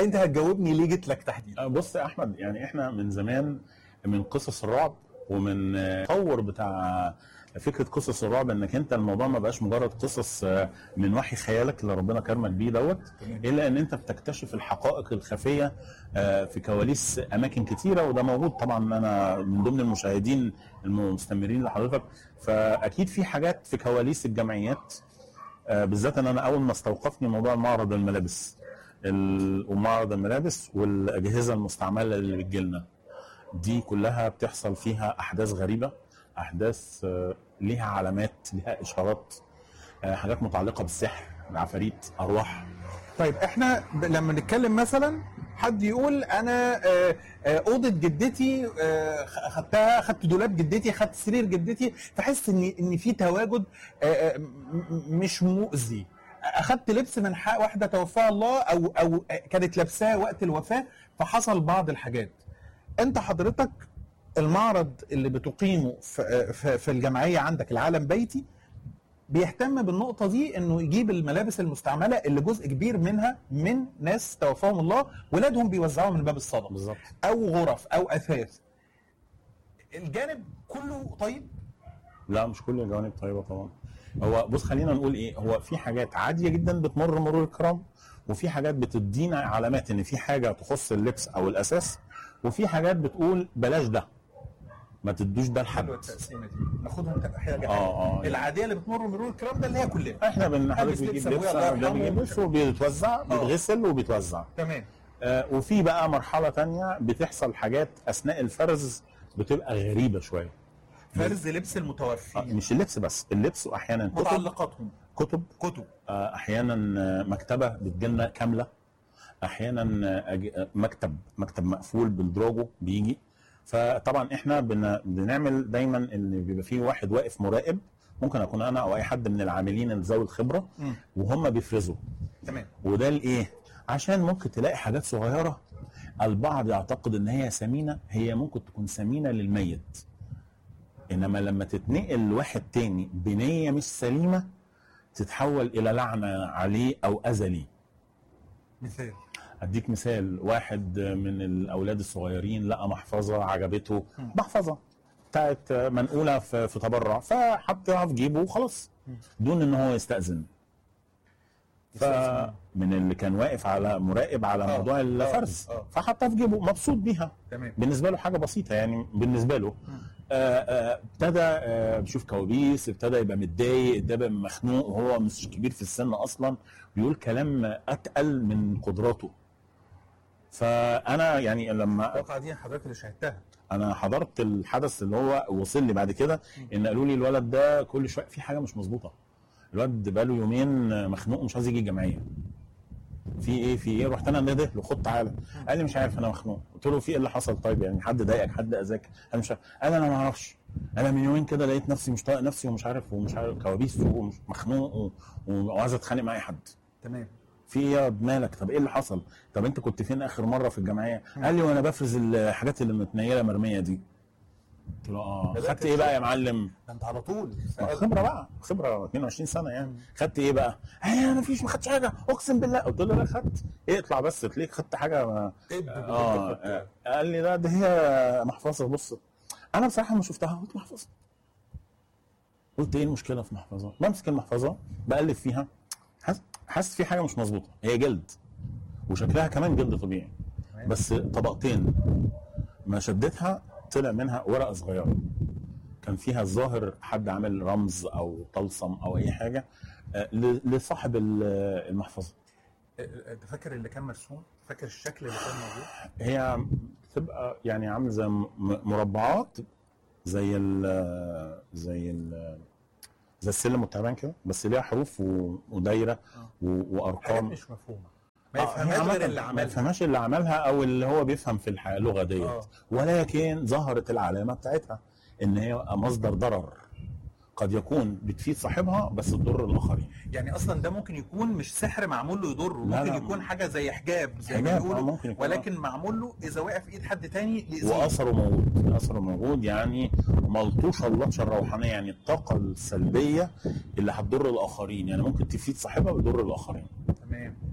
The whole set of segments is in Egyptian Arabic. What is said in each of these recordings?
انت هتجاوبني ليه جيت لك تحديدا آه، بص يا احمد يعني احنا من زمان من قصص الرعب ومن آه، تطور بتاع فكره قصص الرعب انك انت الموضوع ما بقاش مجرد قصص آه، من وحي خيالك اللي ربنا كرمك بيه دوت الا ان انت بتكتشف الحقائق الخفيه آه، في كواليس اماكن كتيره وده موجود طبعا انا من ضمن المشاهدين المستمرين لحضرتك فاكيد في حاجات في كواليس الجمعيات آه، بالذات ان انا اول ما استوقفني موضوع معرض الملابس ال- ومعرض الملابس والاجهزه المستعمله اللي بتجيلنا دي كلها بتحصل فيها احداث غريبه احداث آه، ليها علامات ليها اشارات آه، حاجات متعلقه بالسحر العفاريت ارواح طيب احنا ب- لما نتكلم مثلا حد يقول انا آه، آه، اوضه جدتي آه، خ- خدتها خدت دولاب جدتي خدت سرير جدتي فحس ان ان في تواجد آه، آه، م- م- مش مؤذي اخدت لبس من حق واحده توفاها الله او او كانت لابساه وقت الوفاه فحصل بعض الحاجات انت حضرتك المعرض اللي بتقيمه في في- في الجمعيه عندك العالم بيتي بيهتم بالنقطة دي انه يجيب الملابس المستعملة اللي جزء كبير منها من ناس توفاهم الله ولادهم بيوزعوها من باب الصدقة بالظبط او غرف او اثاث الجانب كله طيب لا مش كل الجوانب طيبه طبعا هو بص خلينا نقول ايه هو في حاجات عاديه جدا بتمر مرور الكرام وفي حاجات بتدينا علامات ان في حاجه تخص اللبس او الاساس وفي حاجات بتقول بلاش ده ما تدوش ده لحد حلوة التقسيمة دي ناخدهم كده حاجة اه اه العادية اللي بتمر مرور الكرام ده اللي هي كلنا احنا بن حضرتك لبس بيجيب أبويا لبس الله ده يرحمه. بيجيب لبس وبيتوزع بيتغسل وبيتوزع تمام آه وفي بقى مرحله تانية بتحصل حاجات اثناء الفرز بتبقى غريبه شويه فرز لبس آه المتوفي مش اللبس بس اللبس واحيانا كتب متعلقاتهم كتب كتب آه، احيانا آه، مكتبه بتجيلنا كامله احيانا آه، أج- آه، مكتب مكتب مقفول بالدراجو بيجي فطبعا احنا بن- بنعمل دايما ان بيبقى فيه واحد واقف مراقب ممكن اكون انا او اي حد من العاملين اللي ذوي الخبره مم. وهم بيفرزوا تمام وده لايه؟ عشان ممكن تلاقي حاجات صغيره البعض يعتقد ان هي ثمينه هي ممكن تكون ثمينه للميت انما لما تتنقل لواحد تاني بنيه مش سليمه تتحول الى لعنه عليه او اذى ليه مثال اديك مثال واحد من الاولاد الصغيرين لقى محفظه عجبته محفظه بتاعت منقوله في, في تبرع فحطها في جيبه وخلاص دون ان هو يستاذن فمن اللي كان واقف على مراقب على آه، موضوع آه، الفرز آه. فحطها في جيبه مبسوط بيها تمام بالنسبه له حاجه بسيطه يعني بالنسبه له آه، آه، ابتدى آه، بيشوف كوابيس ابتدى يبقى متضايق ابتدى يبقى مخنوق وهو مش كبير في السن اصلا بيقول كلام اتقل من قدراته فانا يعني لما الواقعة دي حضرتك اللي شاهدتها انا حضرت الحدث اللي هو وصل لي بعد كده ان قالوا لي الولد ده كل شويه في حاجه مش مظبوطه الولد بقاله يومين مخنوق ومش عايز يجي الجمعيه في ايه في ايه رحت انا نده له خد تعالى قال لي مش عارف انا مخنوق قلت له في ايه اللي حصل طيب يعني حد ضايقك حد اذاك انا مش عارف قال انا ما اعرفش انا من يومين كده لقيت نفسي مش طايق نفسي ومش عارف ومش عارف كوابيس ومخنوق و- وعايز اتخانق مع اي حد تمام في ايه يا مالك طب ايه اللي حصل طب انت كنت فين اخر مره في الجمعيه قال لي وانا بفرز الحاجات اللي متنيله مرميه دي قلت له اه بدأت خدت ايه بقى يا معلم ده انت على طول ما خبره بقى خبره 22 سنه يعني خدت ايه بقى؟ ايه ما فيش ما خدتش حاجه اقسم بالله قلت له لا خدت ايه اطلع بس تلاقيك خدت حاجه ما اه آه. قال لي لا ده هي محفظه بص انا بصراحه ما شفتها قلت محفظه قلت ايه المشكله في محفظه؟ بمسك المحفظه بقلب فيها حاسس حاسس في حاجه مش مظبوطه هي جلد وشكلها كمان جلد طبيعي بس طبقتين ما شدتها طلع منها ورقه صغيره كان فيها الظاهر حد عامل رمز او طلسم او اي حاجه آه، ل- لصاحب ال- المحفظه انت فاكر اللي كان مرسوم فاكر الشكل اللي كان موجود هي بتبقى يعني عامله زي م- مربعات زي ال زي ال زي السلم والتعبان كده بس ليها حروف و- ودايره و- حاجات وارقام مش مفهومه ما آه، يفهمهاش هي غير عامة اللي ما عملها يفهمهاش اللي عملها او اللي هو بيفهم في الح- اللغه ديت آه. ولكن ظهرت العلامه بتاعتها ان هي مصدر ضرر قد يكون بتفيد صاحبها بس تضر الاخرين يعني اصلا ده ممكن يكون مش سحر معمول له يضره لا، ممكن لا. يكون حاجه زي حجاب زي ما حجاب، بيقولوا آه، ممكن يكون، ولكن معمول له اذا وقع في ايد حد تاني يأذيه واثره موجود اثره موجود يعني ملطوشه اللطشه الروحانيه يعني الطاقه السلبيه اللي هتضر الاخرين يعني ممكن تفيد صاحبها وتضر الاخرين تمام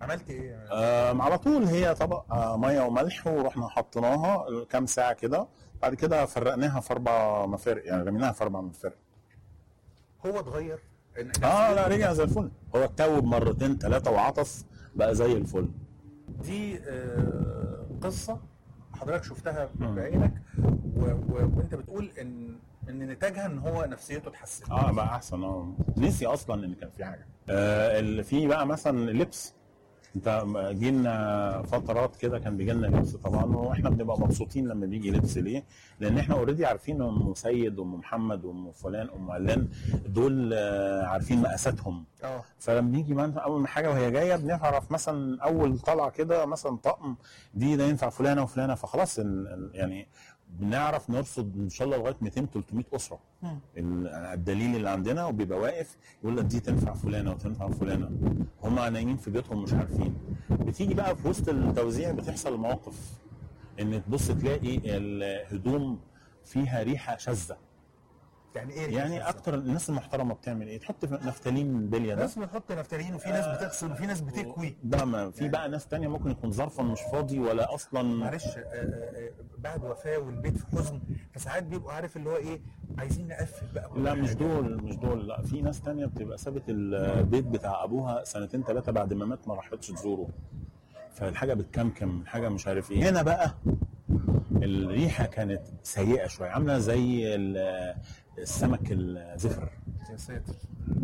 عملت ايه؟ آه على طول هي طبق آه ميه وملح ورحنا حطيناها كام ساعه كده بعد كده فرقناها في اربع مفارق يعني رميناها في اربع مفارق هو اتغير اه لا رجع زي الفل هو اتوب مرتين ثلاثه وعطس بقى زي الفل دي آه، قصه حضرتك شفتها مم. بعينك و... و... وانت بتقول ان ان نتاجها ان هو نفسيته اتحسنت اه بقى احسن اه نسي اصلا ان كان في حاجه آه اللي في بقى مثلا لبس انت جينا فترات كده كان بيجي لنا لبس طبعا واحنا بنبقى مبسوطين لما بيجي لبس ليه؟ لان احنا اوريدي عارفين ام سيد وام محمد وام فلان ام علان دول آه، عارفين مقاساتهم اه فلما بيجي مثلا اول ما حاجه وهي جايه بنعرف مثلا اول طلعه كده مثلا طقم دي ده ينفع فلانه وفلانه فخلاص ال- ال- يعني بنعرف نرصد ان شاء الله لغايه 200 300 اسره مم. ال- الدليل اللي عندنا وبيبقى واقف يقول لك دي تنفع فلانه وتنفع فلانه هم نايمين في بيوتهم مش عارفين بتيجي بقى في وسط التوزيع بتحصل مواقف ان تبص تلاقي الهدوم فيها ريحه شاذه يعني ايه يعني اكتر الناس المحترمه بتعمل ايه تحط نفتالين بليه ده ناس بتحط نفتالين وفي ناس بتغسل وفي ناس بتكوي ده ما في بقى ناس تانية ممكن يكون ظرفا مش فاضي ولا اصلا معلش آه، آه، آه، بعد وفاه والبيت في حزن فساعات بيبقوا عارف اللي هو ايه عايزين نقفل بقى كل لا مش حاجة. دول مش دول لا في ناس تانية بتبقى سابت البيت بتاع ابوها سنتين ثلاثة بعد ما مات ما راحتش تزوره فالحاجة بتكمكم الحاجة مش عارف ايه هنا بقى الريحة كانت سيئة شوية عاملة زي ال- السمك الزفر يا ساتر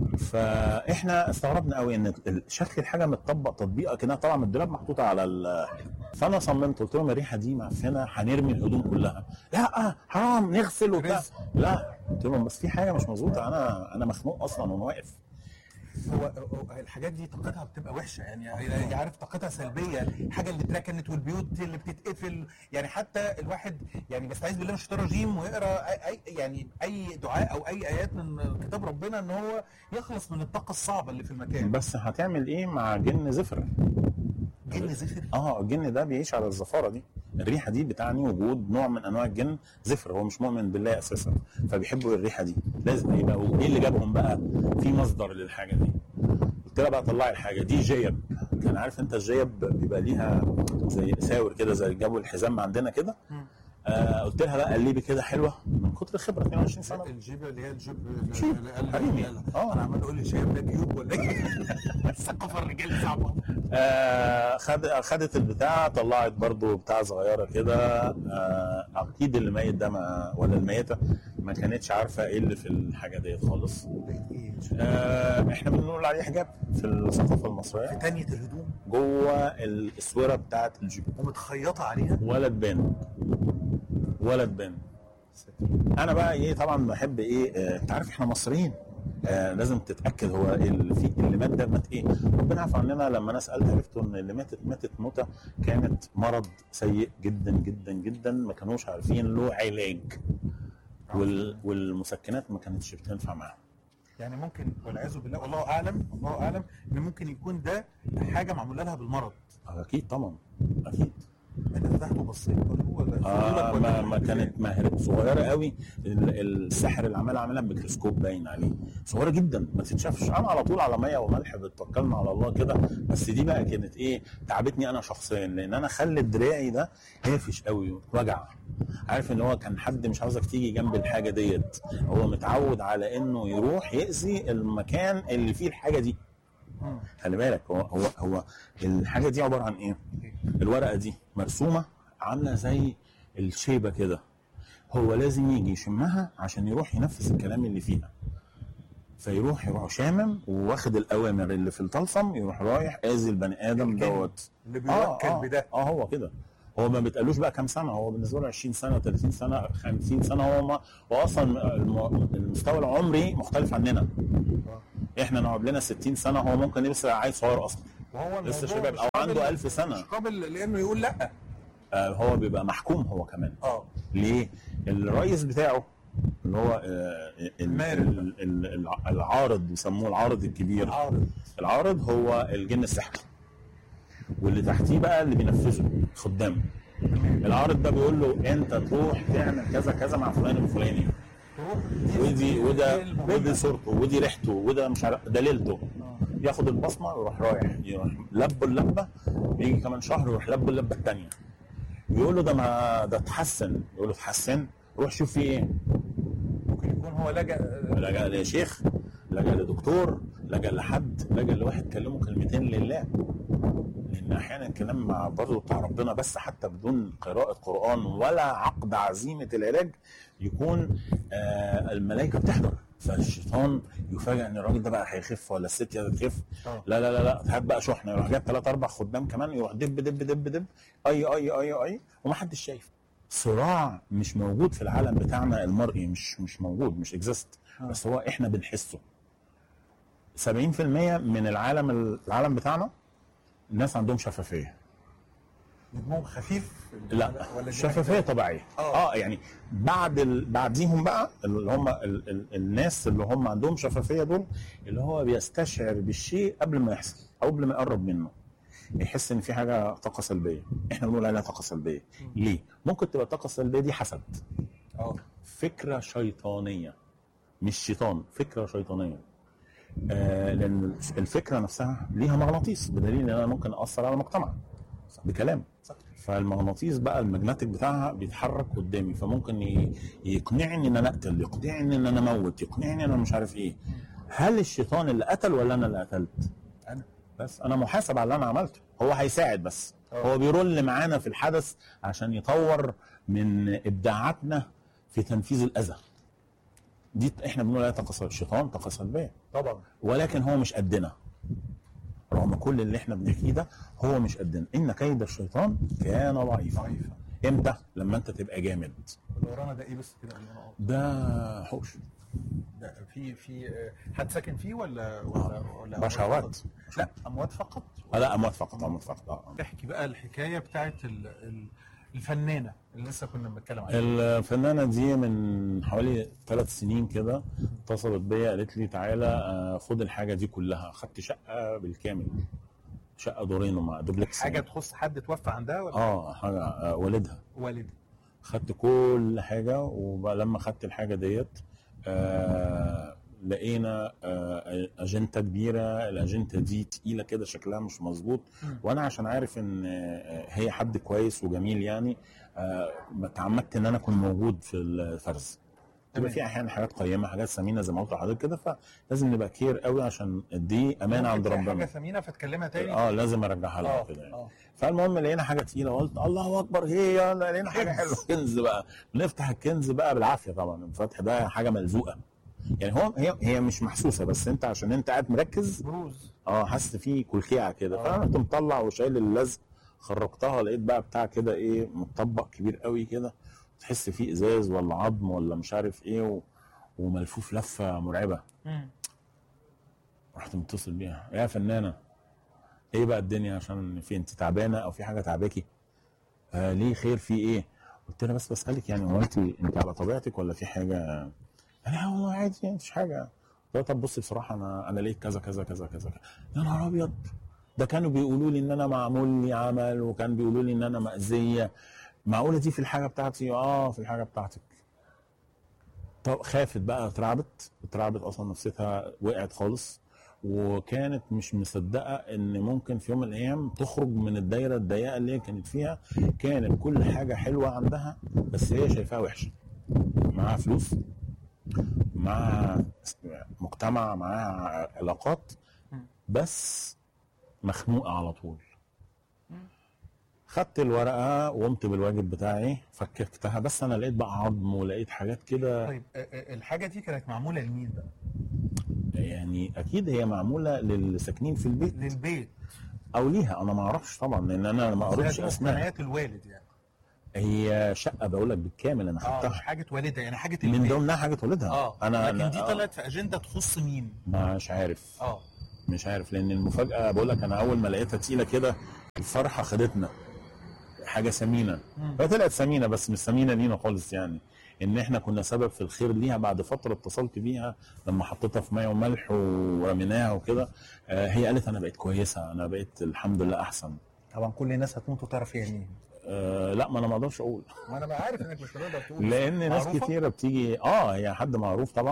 فاحنا استغربنا قوي ان ال- شكل الحاجه متطبق تطبيقه كده طالعه من الدولاب محطوطه على ال فانا صممت قلت لهم الريحه دي معفنه هنرمي الهدوم كلها لا حرام نغسل وبتاع رزق. لا قلت لهم بس في حاجه مش مظبوطه انا انا مخنوق اصلا وانا واقف هو هو الحاجات دي طاقتها بتبقى وحشه يعني يعني عارف طاقتها سلبيه الحاجه اللي اتركنت والبيوت اللي بتتقفل يعني حتى الواحد يعني بيستعيذ بالله من الشيطان الرجيم ويقرا اي أي- يعني اي دعاء او اي ايات من كتاب ربنا ان هو يخلص من الطاقه الصعبه اللي في المكان بس هتعمل ايه مع جن زفر جن زفر اه الجن ده بيعيش على الزفاره دي الريحه دي بتعني وجود نوع من انواع الجن زفر هو مش مؤمن بالله اساسا فبيحبوا الريحه دي لازم يبقى ايه اللي جابهم بقى في مصدر للحاجه دي قلت لها بقى طلعي الحاجه دي جيب كان عارف انت الجيب بيبقى ليها زي اساور كده زي جابوا الحزام عندنا كده آه قلت لها بقى قلبي كده حلوه من كتر الخبره 22 سنه الجيب اللي هي الجيب جيب. اللي قال- حريمي. قال- آه. انا عمال اقول لي شايب ده جيوب ولا ايه الثقافه الرجال صعبه آه خد خدت البتاع طلعت برضو بتاع صغيره كده آه اكيد اللي ميت ده ما ولا الميته ما كانتش عارفه ايه اللي في الحاجه ديت خالص آه احنا بنقول عليه حجاب في الثقافه المصريه تانية الهدوم جوه الاسوره بتاعت الجيب ومتخيطه عليها ولا تبان ولا تبان انا بقى ايه طبعا بحب ايه آه، انت عارف احنا مصريين آه لازم تتاكد هو اللي في اللي مات ده مات ايه ربنا عفى عننا لما انا سالت عرفت ان اللي ماتت ماتت موته كانت مرض سيء جدا جدا جدا ما كانوش عارفين له علاج وال والمسكنات ما كانتش بتنفع معاهم يعني ممكن والعياذ بالله والله اعلم الله اعلم ان ممكن يكون ده حاجه معموله لها بالمرض اكيد طبعا اكيد انت فتحت وبصيت ولا هو ولا آه ولا- ما, ما كانت ماهرة صغيرة قوي ال- السحر اللي عملها عاملها بميكروسكوب باين عليه صغيرة جدا ما تتشافش انا على طول على مية وملح بتوكلنا على الله كده بس دي بقى كانت ايه تعبتني انا شخصيا لان انا خلت دراعي ده هافش قوي وجع عارف ان هو كان حد مش عاوزك تيجي جنب الحاجة ديت هو متعود على انه يروح يأذي المكان اللي فيه الحاجة دي مم. خلي بالك هو هو هو الحاجه دي عباره عن ايه؟ الورقه دي مرسومه عامله زي الشيبه كده هو لازم يجي يشمها عشان يروح ينفذ الكلام اللي فيها فيروح يروح شامم واخد الاوامر اللي في الطلسم يروح رايح اذي البني ادم الجن دوت اللي بيوكل آه بده اه هو كده هو ما بتقالوش بقى كام سنه هو بالنسبه له 20 سنه 30 سنه 50 سنه هو ما هو اصلا الم- المستوى العمري مختلف عننا احنا نقعد لنا 60 سنه هو ممكن لسه عيل صغير اصلا وهو لسه الموضوع شباب مش او عنده قابل- 1000 سنه مش قابل لانه يقول لا آه هو بيبقى محكوم هو كمان اه ليه؟ الرئيس بتاعه اللي هو آه ال- المارد. ال- ال- العارض بيسموه العارض الكبير عارض العارض هو الجن السحري واللي تحتيه بقى اللي بينفذه خدامه العارض ده بيقول له انت تروح تعمل كذا كذا مع فلان الفلاني تروح ودي وده المهمة. ودي صورته ودي ريحته وده مش عارف ده ليلته آه. ياخد البصمه يروح رايح يروح لب اللبه يجي كمان شهر يروح لب اللبه الثانيه يقول له ده ما ده اتحسن يقول له اتحسن روح شوف في ايه ممكن يكون هو لجأ لجأ لشيخ لجأ لدكتور لجأ لحد لجأ لواحد كلمه كلمتين لله لان احيانا الكلام مع برضه بتاع ربنا بس حتى بدون قراءه قران ولا عقد عزيمه العلاج يكون آه الملائكه بتحضر فالشيطان يفاجئ ان الراجل ده بقى هيخف ولا الست دي هتخف آه. لا لا لا لا هات بقى شحنه يروح جاب ثلاث اربع خدام كمان يروح دب دب دب دب اي اي اي اي ومحدش شايف صراع مش موجود في العالم بتاعنا المرئي مش مش موجود مش اكزيست آه. بس هو احنا بنحسه 70% من العالم العالم بتاعنا الناس عندهم شفافيه دموع خفيف لا ولا شفافيه طبيعيه آه. اه يعني بعد ال... بعديهم بقى اللي هم ال... ال... الناس اللي هم عندهم شفافيه دول اللي هو بيستشعر بالشيء قبل ما يحصل او قبل ما يقرب منه يحس ان في حاجه طاقه سلبيه احنا بنقول عليها طاقه سلبيه ليه ممكن تبقى الطاقه السلبيه دي حسد اه فكره شيطانيه مش شيطان فكره شيطانيه آه لان الفكره نفسها ليها مغناطيس بدليل ان انا ممكن اثر على المجتمع بكلام صح. فالمغناطيس بقى الماجنتيك بتاعها بيتحرك قدامي فممكن ي- يقنعني ان انا اقتل يقنعني ان انا اموت يقنعني ان انا مش عارف ايه هل الشيطان اللي قتل ولا انا اللي قتلت انا بس انا محاسب على اللي انا عملته هو هيساعد بس أوه. هو بيرول معانا في الحدث عشان يطور من ابداعاتنا في تنفيذ الاذى دي احنا بنقول عليها طاقه سلبية. الشيطان طاقه سلبيه طبعا ولكن هو مش قدنا رغم كل اللي احنا بنحكيه ده هو مش قدنا ان كيد الشيطان كان ضعيفا ضعيفة. امتى لما انت تبقى جامد اللي ورانا ده ايه بس كده قبل ما نقف؟ ده حوش ده في في آه، حد ساكن فيه ولا ولا ولا بشوات. أموات فقط؟ لا اموات فقط آه، لا اموات فقط اموات فقط اه احكي بقى الحكايه بتاعت ال- ال- الفنانه اللي لسه كنا بنتكلم عليها الفنانه دي من حوالي ثلاث سنين كده اتصلت بيا قالت لي تعالى آه، خد الحاجه دي كلها خدت شقه بالكامل شقه دورين ومع دوبلكس حاجه تخص حد توفى عندها ولا اه حاجه آه، والدها والد خدت كل حاجه ولما خدت الحاجه ديت آه لقينا آه اجنته كبيره الاجنته دي تقيله كده شكلها مش مظبوط مم. وانا عشان عارف ان آه هي حد كويس وجميل يعني آه تعمدت ان انا اكون موجود في الفرز تمام. تبقى في احيانا حاجات قيمه حاجات ثمينه زي ما قلت لحضرتك كده فلازم نبقى كير قوي عشان دي امانه عند ممكن تلاقي حاجه ربنا ثمينه فتكلمها تاني اه لازم ارجعها لها اه كده يعني. اه فالمهم لقينا حاجه تقيله قلت الله اكبر هي يلا لقينا حاجه كنز. حلوه كنز بقى نفتح الكنز بقى بالعافيه طبعا الفتح ده حاجه ملزوقه يعني هو هي هي مش محسوسه بس انت عشان انت قاعد مركز بروز اه حاسس فيه كلكيعه كده آه. فانا كنت مطلع وشايل اللزق خرجتها لقيت بقى بتاع كده ايه متطبق كبير قوي كده تحس فيه ازاز ولا عظم ولا مش عارف ايه و... وملفوف لفه مرعبه مم. رحت متصل بيها يا فنانه ايه بقى الدنيا عشان في انت تعبانه او في حاجه تعباكي آه ليه خير في ايه قلت لها بس بسالك يعني هو انت انت على طبيعتك ولا في حاجه لا هو عادي يعني مفيش حاجه قلت لها طب بصي بصراحه انا انا لقيت كذا كذا كذا كذا كذا. يا نهار ابيض ده كانوا بيقولوا لي ان انا معمول لي عمل وكان بيقولوا لي ان انا مأذيه معقوله دي في الحاجه بتاعتي اه في الحاجه بتاعتك طب خافت بقى اترعبت اترعبت اصلا نفسيتها وقعت خالص وكانت مش مصدقه ان ممكن في يوم من الايام تخرج من الدايره الضيقه اللي هي كانت فيها كانت كل حاجه حلوه عندها بس هي شايفاها وحشه معاها فلوس معاها مجتمع معاها علاقات بس مخنوقه على طول خدت الورقه وقمت بالواجب بتاعي فككتها بس انا لقيت بقى عظم ولقيت حاجات كده طيب آه، آه، الحاجه دي كانت معموله لمين بقى؟ يعني اكيد هي معموله للساكنين في البيت للبيت او ليها انا ما اعرفش طبعا لان انا ما قريتش زي اسماء مقتنيات الوالد يعني هي شقه بقول لك بالكامل انا اه مش خدتها حاجه والدها يعني حاجه من البيت ضمنها حاجه والدها اه انا لكن أنا دي آه، طلعت في اجنده تخص مين؟ مش عارف اه مش عارف لان المفاجاه بقول لك انا اول ما لقيتها تقيله كده الفرحه خدتنا حاجه ثمينه مم. هي طلعت ثمينه بس مش ثمينه لينا خالص يعني ان احنا كنا سبب في الخير ليها بعد فتره اتصلت بيها لما حطيتها في ميه وملح ورميناها وكده آه، هي قالت انا بقيت كويسه انا بقيت الحمد لله احسن طبعا كل الناس هتموت وتعرف هي مين آه لا ما انا ما اقدرش اقول ما انا بقى عارف انك مش هتقدر تقول لان ناس معروفة؟ كتيره بتيجي اه هي حد معروف طبعا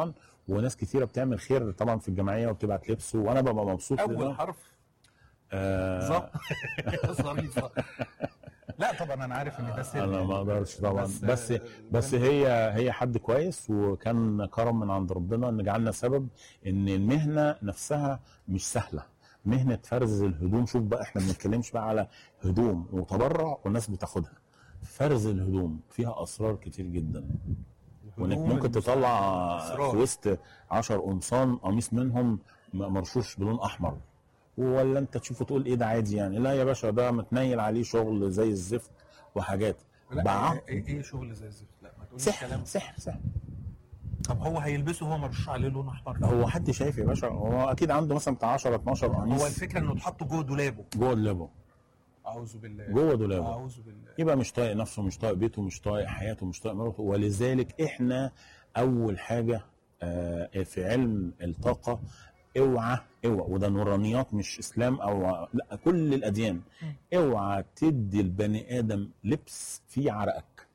وناس كتيره بتعمل خير طبعا في الجمعيه وبتبعت لبس وانا ببقى مبسوط اول لده. حرف آه ظا ظريفه لا طبعا انا عارف ان ده سر انا ما اقدرش طبعا بس- بس بس, بس هي هي حد كويس وكان كرم من عند ربنا ان جعلنا سبب ان المهنه نفسها مش سهله مهنه فرز الهدوم شوف بقى احنا ما بنتكلمش بقى على هدوم وتبرع والناس بتاخدها فرز الهدوم فيها اسرار كتير جدا وانك هدوم ممكن تطلع أسرار. في وسط 10 قمصان قميص منهم م- مرشوش بلون احمر ولا انت تشوفه تقول ايه ده عادي يعني لا يا باشا ده متنيل عليه شغل زي الزفت وحاجات لا بعض ايه ايه شغل زي الزفت لا ما تقولش سحر كلام سحر سحر طب هو هيلبسه هو مرشوش عليه لون احمر هو حد شايف يا باشا هو اكيد عنده مثلا بتاع 10 12 هو قميص الفكره انه اتحط جوه دولابه جوه الليبو اعوذ بالله جوه دولابه اعوذ بالله يبقى مش طايق نفسه مش طايق بيته مش طايق حياته مش طايق مراته ولذلك احنا اول حاجه آه، في علم الطاقه اوعى اوعى وده نورانيات مش اسلام او لا كل الاديان اوعى تدي البني ادم لبس فيه عرقك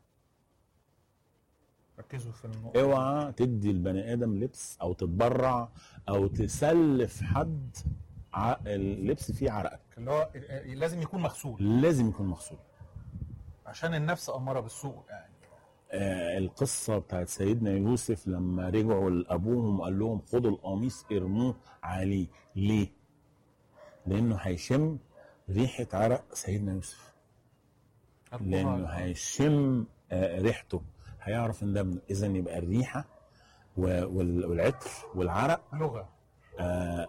ركزوا في النقطه اوعى تدي البني ادم لبس او تتبرع او تسلف حد ع- اللبس فيه عرقك اللي هو لازم يكون مغسول لازم يكون مغسول عشان النفس اماره بالسوء يعني آه القصة بتاعت سيدنا يوسف لما رجعوا لأبوهم وقال لهم خدوا القميص ارموه عليه ليه؟ لأنه هيشم ريحة عرق سيدنا يوسف لأنه هيشم آه ريحته هيعرف ان ده ابنه إذا يبقى الريحة و- وال- والعطر والعرق لغه آه